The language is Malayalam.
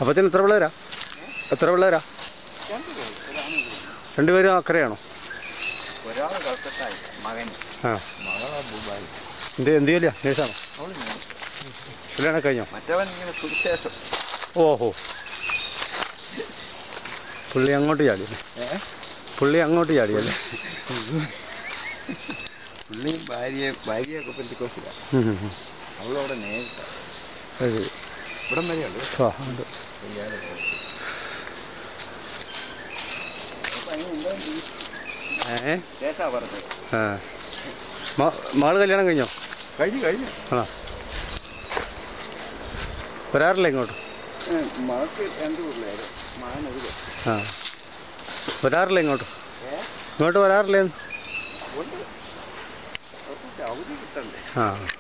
അപ്പച്ചൻ എത്ര പിള്ളേരാ എത്ര പിള്ളേരാ രണ്ടുപേരും അക്കരയാണോ ഒരാൾ കൽക്കട്ടായി മകൻ ആ മകളാ ദുബായ് എന്ത് എന്ത് ജോലിയാ നേഴ്സാണോ അവള് ഞാൻ. കല്യാണം കഴിഞ്ഞോ മറ്റവൻ ഇങ്ങനെ സുവിശേഷം ഓഹോ പുള്ളി അങ്ങോട്ട് ചാടിയല്ലേ ഏ പുള്ളി അങ്ങോട്ട് ചാടിയല്ലേ പുള്ളിയും ഭാര്യയെ ഭാര്യയൊക്കെ പെന്തിക്കോസില്ല ഉം, ഉം, ഉം. അവളവിടെ നേരിട്ട അത് ശരി. ഇവിടം വരെയുള്ളൂ ആ ഉണ്ട് ഏ കേട്ടാ പറഞ്ഞത് ആ മ- മകള് കല്യാണം കഴിഞ്ഞോ കഴിഞ്ഞു കഴിഞ്ഞു ആ വരാറില്ല ഇങ്ങോട്ട് മകൾക്ക് രണ്ട് പിള്ളേര് മകനൊരു ആ വരാറില്ല ഇങ്ങോട്ട് ഏ ഇങ്ങോട്ട് വരാറില്ലേ ഉണ്ട് അവർക്ക് അവധി കിട്ടണ്ടേ ആ